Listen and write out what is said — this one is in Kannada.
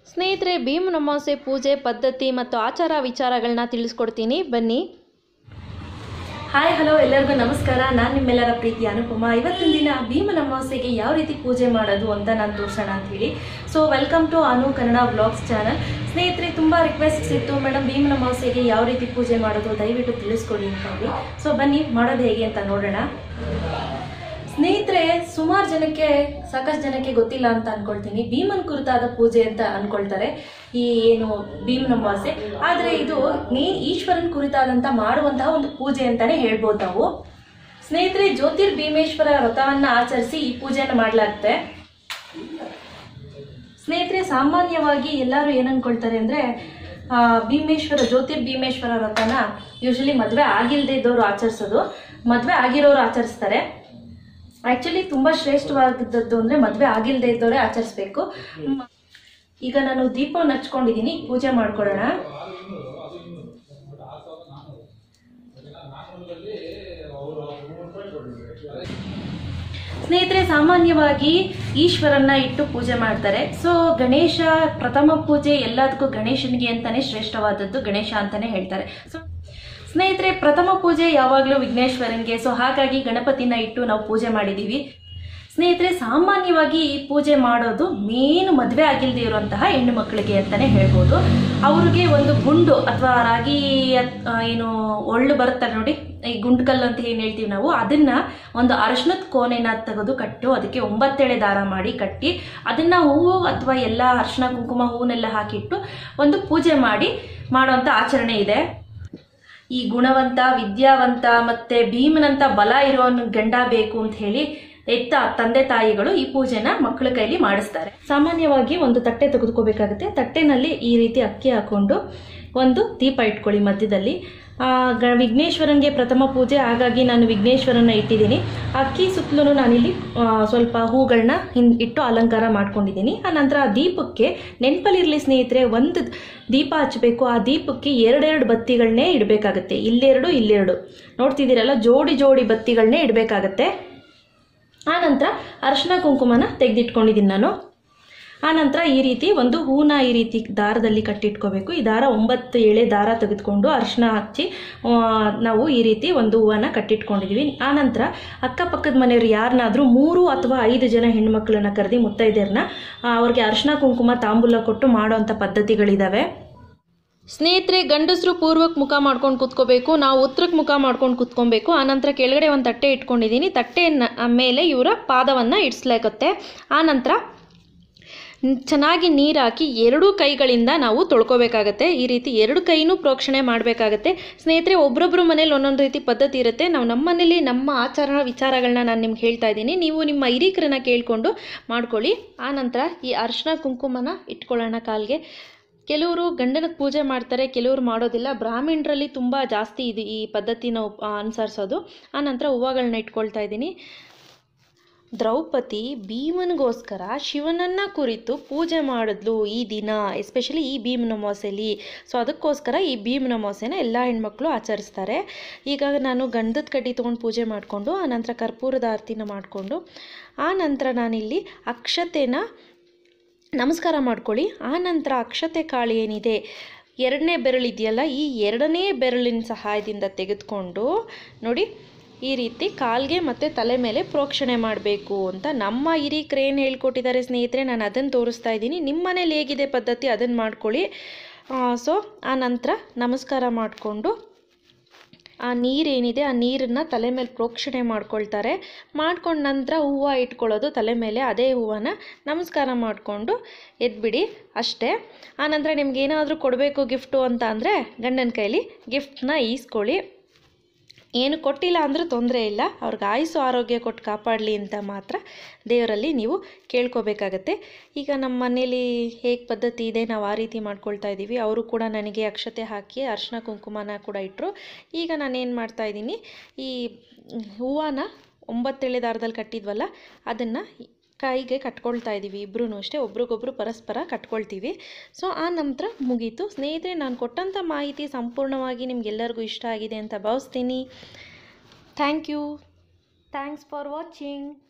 ಸ್ನೇಹಿತರೆ ಭೀಮ್ ಅಮಾವಾಸ್ಯೆ ಪೂಜೆ ಪದ್ಧತಿ ಮತ್ತು ಆಚಾರ ವಿಚಾರಗಳನ್ನ ತಿಳಿಸ್ಕೊಡ್ತೀನಿ ಬನ್ನಿ ಹಾಯ್ ಹಲೋ ಎಲ್ಲರಿಗೂ ನಮಸ್ಕಾರ ನಾನು ನಿಮ್ಮೆಲ್ಲರ ಪ್ರೀತಿ ಅನುಪಮ ಇವತ್ತಿನ ದಿನ ಭೀಮನ ಅಮಾವಾಸ್ಯೆಗೆ ಯಾವ ರೀತಿ ಪೂಜೆ ಮಾಡೋದು ಅಂತ ನಾನು ತೋರಿಸೋಣ ಅಂತ ಹೇಳಿ so welcome to Anu Kannada vlogs channel ಸ್ನೇಹಿತರೆ ತುಂಬ ರಿಕ್ವೆಸ್ಟ್ಸ್ ಇತ್ತು ಮೇಡಮ್ ಭೀಮನ ಅಮಾವಾಸ್ಯೆಗೆ ಯಾವ ರೀತಿ ಪೂಜೆ ಮಾಡೋದು ದಯವಿಟ್ಟು ತಿಳಿಸ್ಕೊಡಿ ಅಂತ ಹೇಳಿ ಸೊ ಬನ್ನಿ ಮಾಡೋದು ಹೇಗೆ ಅಂತ ನೋಡೋಣ ಸ್ನೇಹಿತರೆ ಸುಮಾರು ಜನಕ್ಕೆ ಸಾಕಷ್ಟು ಜನಕ್ಕೆ ಗೊತ್ತಿಲ್ಲ ಅಂತ ಅನ್ಕೊಳ್ತೀನಿ ಭೀಮನ್ ಕುರಿತಾದ ಪೂಜೆ ಅಂತ ಅನ್ಕೊಳ್ತಾರೆ ಈ ಏನು ಭೀಮನ ಅಮಾವಾಸ್ಯೆ ಆದ್ರೆ ಇದು ಮೇನ್ ಈಶ್ವರನ್ ಕುರಿತಾದಂತ ಮಾಡುವಂತಹ ಒಂದು ಪೂಜೆ ಅಂತಾನೆ ಹೇಳ್ಬೋದು ನಾವು ಸ್ನೇಹಿತರೆ ಜ್ಯೋತಿರ್ ಭೀಮೇಶ್ವರ ವ್ರತವನ್ನ ಆಚರಿಸಿ ಈ ಪೂಜೆಯನ್ನು ಮಾಡಲಾಗುತ್ತೆ ಸ್ನೇಹಿತರೆ ಸಾಮಾನ್ಯವಾಗಿ ಎಲ್ಲರೂ ಏನ್ ಅನ್ಕೊಳ್ತಾರೆ ಅಂದ್ರೆ ಆ, ಭೀಮೇಶ್ವರ ಜ್ಯೋತಿರ್ ಭೀಮೇಶ್ವರ ವ್ರತನ ಯೂಶಲಿ ಮದ್ವೆ ಆಗಿಲ್ದೇ ಇದ್ದವರು ಆಚರಿಸೋದು ಮದ್ವೆ ಆಗಿರೋರು ಆಚರಿಸ್ತಾರೆ ಆಕ್ಚುಲಿ ತುಂಬಾ ಶ್ರೇಷ್ಠವಾದದ್ದು ಅಂದ್ರೆ ಮದ್ವೆ ಆಗಿಲ್ದೇ ಇದ್ದವರೇ ಆಚರಿಸ್ಬೇಕು ಮ್, ಈಗ ನಾನು ದೀಪವನ್ನು ಹಚ್ಕೊಂಡಿದ್ದೀನಿ ಪೂಜೆ ಮಾಡ್ಕೊಳ್ಳೋಣ ಸ್ನೇಹಿತರೆ ಸಾಮಾನ್ಯವಾಗಿ ಈಶ್ವರನ್ನ ಇಟ್ಟು ಪೂಜೆ ಮಾಡ್ತಾರೆ ಸೊ ಗಣೇಶ ಪ್ರಥಮ ಪೂಜೆ ಎಲ್ಲದಕ್ಕೂ ಗಣೇಶನಿಗೆ ಅಂತಾನೆ ಶ್ರೇಷ್ಠವಾದದ್ದು ಗಣೇಶ ಅಂತಾನೆ ಹೇಳ್ತಾರೆ ಸೊ ಸ್ನೇಹಿತರೆ ಪ್ರಥಮ ಪೂಜೆ ಯಾವಾಗಲೂ ವಿಘ್ನೇಶ್ವರನ್ಗೆ ಸೊ ಹಾಗಾಗಿ ಗಣಪತಿನ ಇಟ್ಟು ನಾವು ಪೂಜೆ ಮಾಡಿದೀವಿ ಸ್ನೇಹಿತರೆ ಸಾಮಾನ್ಯವಾಗಿ ಈ ಪೂಜೆ ಮಾಡೋದು ಮೇನ್ ಮದುವೆ ಆಗಿಲ್ಲದೆ ಇರುವಂತಹ ಹೆಣ್ಣು ಮಕ್ಕಳಿಗೆ ಅಂತಾನೆ ಹೇಳ್ಬೋದು ಅವ್ರಿಗೆ ಒಂದು ಗುಂಡು ಅಥವಾ ರಾಗಿ ಆ, ಏನು ಒಳ್ಳು ಬರುತ್ತೆ ನೋಡಿ ಈ ಗುಂಡ್ಕಲ್ಲು ಅಂತ ಏನು ಹೇಳ್ತೀವಿ ನಾವು ಅದನ್ನ ಒಂದು ಅರಶಿನದ ಕೋನೆನ ತೆಗೆದು ಕಟ್ಟು ಅದಕ್ಕೆ ಒಂಬತ್ತೆಳೆ ದಾರ ಮಾಡಿ ಕಟ್ಟಿ ಅದನ್ನ ಹೂವು ಅಥವಾ ಎಲ್ಲ ಅರಿಶಿನ ಕುಂಕುಮ ಹೂವನ್ನೆಲ್ಲ ಹಾಕಿಟ್ಟು ಒಂದು ಪೂಜೆ ಮಾಡಿ ಮಾಡುವಂತ ಆಚರಣೆ ಇದೆ ಈ ಗುಣವಂತ ವಿದ್ಯಾವಂತ ಮತ್ತೆ ಭೀಮನಂತ ಬಲ ಇರೋನ್ ಗಂಡ ಬೇಕು ಅಂತ ಹೇಳಿ ಎತ್ತ ತಂದೆ ತಾಯಿಗಳು ಈ ಪೂಜೆನ ಮಕ್ಕಳ ಕೈಲಿ ಮಾಡಿಸ್ತಾರೆ ಸಾಮಾನ್ಯವಾಗಿ ಒಂದು ತಟ್ಟೆ ತೆಗೆದುಕೋಬೇಕಾಗುತ್ತೆ ತಟ್ಟೆನಲ್ಲಿ ಈ ರೀತಿ ಅಕ್ಕಿ ಹಾಕೊಂಡು ಒಂದು ದೀಪ ಇಟ್ಕೊಳ್ಳಿ ಮಧ್ಯದಲ್ಲಿ ಆ, ಗ ವಿಘ್ನೇಶ್ವರನ್ಗೆ ಪ್ರಥಮ ಪೂಜೆ ಹಾಗಾಗಿ ನಾನು ವಿಘ್ನೇಶ್ವರನ ಇಟ್ಟಿದ್ದೀನಿ ಅಕ್ಕಿ ಸುತ್ತಲೂ ನಾನಿಲ್ಲಿ ಆ, ಸ್ವಲ್ಪ ಹೂಗಳನ್ನ ಹಿನ್ ಇಟ್ಟು ಅಲಂಕಾರ ಮಾಡ್ಕೊಂಡಿದ್ದೀನಿ ಆ ನಂತರ ಆ ದೀಪಕ್ಕೆ ನೆನಪಲ್ಲಿರಲಿ ಸ್ನೇಹಿತರೆ ಒಂದು ದೀಪ ಹಚ್ಚಬೇಕು ಆ ದೀಪಕ್ಕೆ ಎರಡೆರಡು ಬತ್ತಿಗಳನ್ನೇ ಇಡಬೇಕಾಗತ್ತೆ ಇಲ್ಲೆರಡು ಇಲ್ಲೆರಡು ನೋಡ್ತಿದ್ದೀರಲ್ಲ ಜೋಡಿ ಜೋಡಿ ಬತ್ತಿಗಳನ್ನೇ ಇಡಬೇಕಾಗತ್ತೆ ಆ ನಂತರ ಅರಿಶಿನ ಕುಂಕುಮನ ತೆಗೆದಿಟ್ಕೊಂಡಿದ್ದೀನಿ ನಾನು ಆ ನಂತರ ಈ ರೀತಿ ಒಂದು ಹೂನ ಈ ರೀತಿ ದಾರದಲ್ಲಿ ಕಟ್ಟಿಟ್ಕೋಬೇಕು ಈ ದಾರ ಒಂಬತ್ತು ಎಳೆ ದಾರ ತೆಗೆದುಕೊಂಡು ಅರಿಶಿನ ಹಚ್ಚಿ ಆ, ನಾವು ಈ ರೀತಿ ಒಂದು ಹೂವನ್ನ ಕಟ್ಟಿಟ್ಕೊಂಡಿದೀವಿ ಆ ನಂತರ ಅಕ್ಕಪಕ್ಕದ ಮನೆಯವರು ಯಾರನ್ನಾದ್ರೂ ಮೂರು ಅಥವಾ ಐದು ಜನ ಹೆಣ್ಮಕ್ಳನ್ನ ಕರೆದಿ ಮುತ್ತೈದೆಯರನ್ನ ಅವ್ರಿಗೆ ಅರಿಶಿನ ಕುಂಕುಮ ತಾಂಬೂಲ ಕೊಟ್ಟು ಮಾಡೋಂಥ ಪದ್ಧತಿಗಳಿದಾವೆ ಸ್ನೇಹಿತರೆ ಗಂಡಸರು ಪೂರ್ವಕ್ಕೆ ಮುಖ ಮಾಡ್ಕೊಂಡು ಕೂತ್ಕೋಬೇಕು ನಾವು ಉತ್ತರಕ್ಕೆ ಮುಖ ಮಾಡ್ಕೊಂಡು ಕೂತ್ಕೊಬೇಕು ಆನಂತರ ಕೆಳಗಡೆ ಒಂದು ತಟ್ಟೆ ಇಟ್ಕೊಂಡಿದ್ದೀನಿ ತಟ್ಟೆಯ ಮೇಲೆ ಇವರ ಪಾದವನ್ನು ಇಡ್ಸ್ಲಾಗತ್ತೆ ಆನಂತರ ಚೆನ್ನಾಗಿ ನೀರು ಹಾಕಿ ಎರಡೂ ಕೈಗಳಿಂದ ನಾವು ತೊಳ್ಕೊಬೇಕಾಗತ್ತೆ ಈ ರೀತಿ ಎರಡು ಕೈನೂ ಪ್ರೋಕ್ಷಣೆ ಮಾಡಬೇಕಾಗತ್ತೆ ಸ್ನೇಹಿತರೆ ಒಬ್ಬರೊಬ್ಬರು ಮನೇಲಿ ಒಂದೊಂದು ರೀತಿ ಪದ್ಧತಿ ಇರುತ್ತೆ ನಾವು ನಮ್ಮ ಮನೇಲಿ ನಮ್ಮ ಆಚಾರ ವಿಚಾರಗಳನ್ನ ನಾನು ನಿಮ್ಗೆ ಹೇಳ್ತಾ ಇದ್ದೀನಿ ನೀವು ನಿಮ್ಮ ಹಿರೀಕರನ್ನ ಕೇಳಿಕೊಂಡು ಮಾಡ್ಕೊಳ್ಳಿ ಆನಂತರ ಈ ಅರಿಶಿನ ಕುಂಕುಮನ ಇಟ್ಕೊಳ್ಳೋಣ ಕಾಲ್ಗೆ ಕೆಲವರು ಗಂಡನ ಪೂಜೆ ಮಾಡ್ತಾರೆ ಕೆಲವರು ಮಾಡೋದಿಲ್ಲ ಬ್ರಾಹ್ಮಣರಲ್ಲಿ ತುಂಬ ಜಾಸ್ತಿ ಇದು ಈ ಪದ್ಧತಿನ ಉಪ್- ಅನುಸರಿಸೋದು ಆನಂತರ ಹೂವುಗಳನ್ನ ಇಟ್ಕೊಳ್ತಾ ಇದ್ದೀನಿ ದ್ರೌಪದಿ ಭೀಮನಿಗೋಸ್ಕರ ಶಿವನನ್ನ ಕುರಿತು ಪೂಜೆ ಮಾಡಿದ್ಲು ಈ ದಿನ ಎಸ್ಪೆಷಲಿ ಈ ಭೀಮನ ಅಮಾವಾಸ್ಯೆಲಿ ಸೊ ಅದಕ್ಕೋಸ್ಕರ ಈ ಭೀಮನ ಅಮಾವಾಸ್ಯೆನ ಎಲ್ಲ ಹೆಣ್ಮಕ್ಳು ಆಚರಿಸ್ತಾರೆ ಈಗ ನಾನು ಗಂಧದ ಕಡ್ಡಿ ತೊಗೊಂಡು ಪೂಜೆ ಮಾಡಿಕೊಂಡು ಆನಂತರ ಕರ್ಪೂರದ ಆರತಿನ ಮಾಡಿಕೊಂಡು ಆ ನಂತರ ನಾನಿಲ್ಲಿ ಅಕ್ಷತೆನ ನಮಸ್ಕಾರ ಮಾಡ್ಕೊಳ್ಳಿ ಆ ನಂತರ ಅಕ್ಷತೆ ಕಾಳು ಏನಿದೆ ಎರಡನೇ ಬೆರಳಿದೆಯಲ್ಲ ಈ ಎರಡನೇ ಬೆರಳಿನ ಸಹಾಯದಿಂದ ತೆಗೆದುಕೊಂಡು ನೋಡಿ ಈ ರೀತಿ ಕಾಲ್ಗೆ ಮತ್ತು ತಲೆ ಮೇಲೆ ಪ್ರೋಕ್ಷಣೆ ಮಾಡಬೇಕು ಅಂತ ನಮ್ಮ ಹಿರೀಕರು ಏನು ಹೇಳ್ಕೊಟ್ಟಿದ್ದಾರೆ ಸ್ನೇಹಿತರೆ ನಾನು ಅದನ್ನು ತೋರಿಸ್ತಾ ಇದ್ದೀನಿ ನಿಮ್ಮ ಮನೇಲಿ ಹೇಗಿದೆ ಪದ್ಧತಿ ಅದನ್ನು ಮಾಡ್ಕೊಳ್ಳಿ ಸೊ ಆ ನಂತರ ನಮಸ್ಕಾರ ಮಾಡಿಕೊಂಡು ಆ ನೀರೇನಿದೆ ಆ ನೀರನ್ನು ತಲೆ ಮೇಲೆ ಪ್ರೋಕ್ಷಣೆ ಮಾಡ್ಕೊಳ್ತಾರೆ ಮಾಡ್ಕೊಂಡ ನಂತರ ಹೂವು ಇಟ್ಕೊಳ್ಳೋದು ತಲೆ ಮೇಲೆ ಅದೇ ಹೂವನ್ನ ನಮಸ್ಕಾರ ಮಾಡಿಕೊಂಡು ಎದ್ಬಿಡಿ ಅಷ್ಟೇ ಆನಂತರ ನಿಮ್ಗೆ ಏನಾದರೂ ಕೊಡಬೇಕು ಗಿಫ್ಟು ಅಂತ ಅಂದರೆ ಗಂಡನ ಕೈಲಿ ಗಿಫ್ಟ್ನ ಈಸ್ಕೊಳ್ಳಿ ಏನು ಕೊಟ್ಟಿಲ್ಲ ಅಂದರೂ ತೊಂದರೆ ಇಲ್ಲ ಅವ್ರಿಗೆ ಆಯುಸ್ಸು ಆರೋಗ್ಯ ಕೊಟ್ಟು ಕಾಪಾಡಲಿ ಅಂತ ಮಾತ್ರ ದೇವರಲ್ಲಿ ನೀವು ಕೇಳ್ಕೋಬೇಕಾಗತ್ತೆ ಈಗ ನಮ್ಮ ಮನೇಲಿ ಹೇಗೆ ಪದ್ಧತಿ ಇದೆ ನಾವು ಆ ರೀತಿ ಮಾಡ್ಕೊಳ್ತಾ ಇದ್ದೀವಿ ಅವರು ಕೂಡ ನನಗೆ ಅಕ್ಷತೆ ಹಾಕಿ ಅರ್ಶಿನ ಕುಂಕುಮನ ಕೂಡ ಇಟ್ಟರು ಈಗ ನಾನೇನು ಮಾಡ್ತಾ ಇದ್ದೀನಿ ಈ ಹೂವನ ಒಂಬತ್ತೆಳೆ ದಾರದಲ್ಲಿ ಕಟ್ಟಿದ್ವಲ್ಲ ಅದನ್ನು ಕೈಗೆ ಕಟ್ಕೊಳ್ತಾ ಇದ್ದೀವಿ ಇಬ್ಬರೂ ಅಷ್ಟೇ ಒಬ್ರಿಗೊಬ್ರು ಪರಸ್ಪರ ಕಟ್ಕೊಳ್ತೀವಿ ಸೊ ಆ ನಂತರ ಮುಗೀತು ಸ್ನೇಹಿತರೆ ನಾನು ಕೊಟ್ಟಂಥ ಮಾಹಿತಿ ಸಂಪೂರ್ಣವಾಗಿ ನಿಮಗೆಲ್ಲರಿಗೂ ಇಷ್ಟ ಆಗಿದೆ ಅಂತ ಭಾವಿಸ್ತೀನಿ thank you thanks for watching